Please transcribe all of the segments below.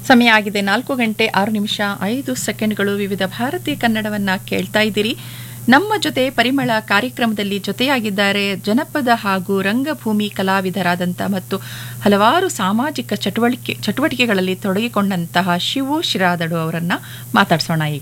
ಸಮಯ ಆಗಿದೆ ನಾಲ್ಕು ಗಂಟೆ ಆರು ನಿಮಿಷ ಐದು ಸೆಕೆಂಡ್ಗಳು ವಿವಿಧ ಭಾರತೀಯ ಕನ್ನಡವನ್ನ ಕೇಳ್ತಾ ಇದ್ದೀರಿ ನಮ್ಮ ಜೊತೆ ಪರಿಮಳ ಕಾರ್ಯಕ್ರಮದಲ್ಲಿ ಜೊತೆಯಾಗಿದ್ದಾರೆ ಜನಪದ ಹಾಗೂ ರಂಗಭೂಮಿ ಕಲಾವಿದರಾದಂಥ ಮತ್ತು ಹಲವಾರು ಸಾಮಾಜಿಕ ಚಟುವಟಿಕೆ ಚಟುವಟಿಕೆಗಳಲ್ಲಿ ತೊಡಗಿಕೊಂಡಂತಹ ಶಿವು ಶಿರಾದಡು ಅವರನ್ನ ಮಾತಾಡ್ಸೋಣ ಈಗ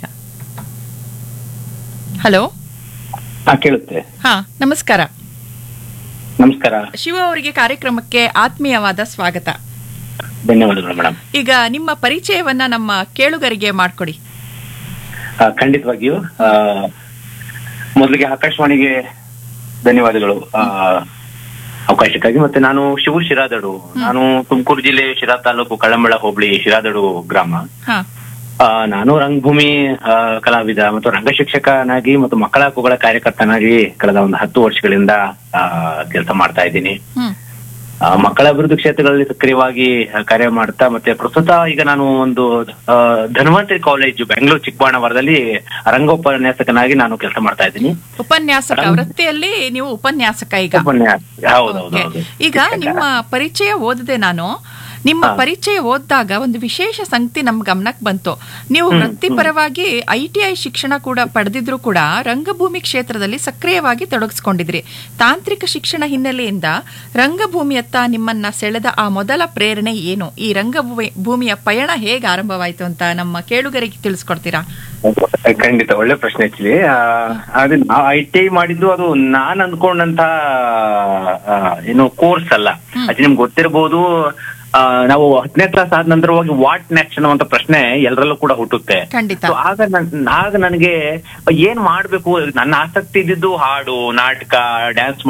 ಹಲೋ ಹಾ ಕೇಳುತ್ತೆ ಹಾ ನಮಸ್ಕಾರ ನಮಸ್ಕಾರ ಶಿವು ಅವರಿಗೆ ಕಾರ್ಯಕ್ರಮಕ್ಕೆ ಆತ್ಮೀಯವಾದ ಸ್ವಾಗತ ಧನ್ಯವಾದಗಳು ಮೇಡಮ್ ಈಗ ನಿಮ್ಮ ಪರಿಚಯವನ್ನ ನಮ್ಮ ಕೇಳುಗರಿಗೆ ಮಾಡ್ಕೊಡಿ ಖಂಡಿತವಾಗಿಯೂ ಆ, ಮೊದಲಿಗೆ ಆಕಾಶವಾಣಿಗೆ ಧನ್ಯವಾದಗಳು ಆ, ಅವಕಾಶಕ್ಕಾಗಿ ಮತ್ತೆ ನಾನು ಶಿವು ಶಿರಾದಡು ನಾನು ತುಮಕೂರು ಜಿಲ್ಲೆ ಶಿರಾ ತಾಲೂಕು ಕಳ್ಳಂಬಳ ಹೋಬಳಿ ಶಿರಾದಡು ಗ್ರಾಮ ಹಾ ಆ, ನಾನು ರಂಗಭೂಮಿ ಆ, ಕಲಾವಿದ ಮತ್ತು ರಂಗ ಶಿಕ್ಷಕನಾಗಿ ಮತ್ತು ಮಕ್ಕಳ ಹಕ್ಕುಗಳ ಕಾರ್ಯಕರ್ತನಾಗಿ ಕಳೆದ ಒಂದು ಹತ್ತು ವರ್ಷಗಳಿಂದ ಕೆಲಸ ಮಾಡ್ತಾ ಇದ್ದೀನಿ ಹ್ಮ್ ಆ, ಮಕ್ಕಳ ಅಭಿವೃದ್ಧಿ ಕ್ಷೇತ್ರಗಳಲ್ಲಿ ಸಕ್ರಿಯವಾಗಿ ಆ, ಕಾರ್ಯ ಮಾಡ್ತಾ ಮತ್ತೆ ಪ್ರಸ್ತುತ ಈಗ ನಾನು ಒಂದು ಆ, ಧನ್ವಂತರಿ ಕಾಲೇಜು ಬೆಂಗಳೂರು ಚಿಕ್ಕಬಾಣವರದಲ್ಲಿ ರಂಗೋಪನ್ಯಾಸಕನಾಗಿ ನಾನು ಕೆಲಸ ಮಾಡ್ತಾ ಇದ್ದೀನಿ ಉಪನ್ಯಾಸಕ ವೃತ್ತಿಯಲ್ಲಿ ನೀವು ಉಪನ್ಯಾಸಕ ಈಗ ಉಪನ್ಯಾಸ ಹೌದೌದು Okay. ಈಗ ನಿಮ್ಮ ಪರಿಚಯ ಓದಿದೆ ನಾನು ನಿಮ್ಮ ಪರಿಚಯ ಓದಿದಾಗ ಒಂದು ವಿಶೇಷ ಸಂಗತಿ ನಮ್ ಗಮನಕ್ಕೆ ಬಂತು ನೀವು ವೃತ್ತಿಪರವಾಗಿ ಐ ಟಿ ಐ ಶಿಕ್ಷಣ ಕೂಡ ಪಡೆದಿದ್ರು ಕೂಡ ರಂಗಭೂಮಿ ಕ್ಷೇತ್ರದಲ್ಲಿ ಸಕ್ರಿಯವಾಗಿ ತೊಡಗಿಸ್ಕೊಂಡಿದ್ರಿ ತಾಂತ್ರಿಕ ಶಿಕ್ಷಣ ಹಿನ್ನೆಲೆಯಿಂದ ರಂಗಭೂಮಿಯತ್ತ ನಿಮ್ಮನ್ನ ಸೆಳೆದ ಆ ಮೊದಲ ಪ್ರೇರಣೆ ಏನು ಈ ರಂಗಭೂಮಿ ಭೂಮಿಯ ಪಯಣ ಹೇಗೆ ಆರಂಭವಾಯಿತು ಅಂತ ನಮ್ಮ ಕೇಳುಗರಿಗೆ ತಿಳಿಸ್ಕೊಡ್ತೀರಾ ಖಂಡಿತ ಒಳ್ಳೆ ಪ್ರಶ್ನೆ ಆಕ್ಚುಲಿ ಅದೇ ಐ ಟಿ ಐ ಮಾಡಿದ್ದು ಅದು ನಾನ್ ಅಂದ್ಕೊಂಡಂತ ಆ, ಏನು ಕೋರ್ಸ್ ಅಲ್ಲ ಅದು ನಿಮ್ಗೆ ಗೊತ್ತಿರಬಹುದು ಆ, ನಾವು ಹತ್ತನೇ ಕ್ಲಾಸ್ ಆದ ನಂತರವಾಗಿ ವಾಟ್ ನೆಕ್ಸ್ಟ್ ಅನ್ನುವಂತ ಪ್ರಶ್ನೆ ಎಲ್ಲರಲ್ಲೂ ಕೂಡ ಹುಟ್ಟುತ್ತೆ ಖಂಡಿತ So ಆಗ ನನ್- ಆಗ ನನಗೆ ಏನ್ ಮಾಡ್ಬೇಕು ನನ್ನ ಆಸಕ್ತಿ ಇದ್ದಿದ್ದು ಹಾಡು ನಾಟಕ ಡ್ಯಾನ್ಸ್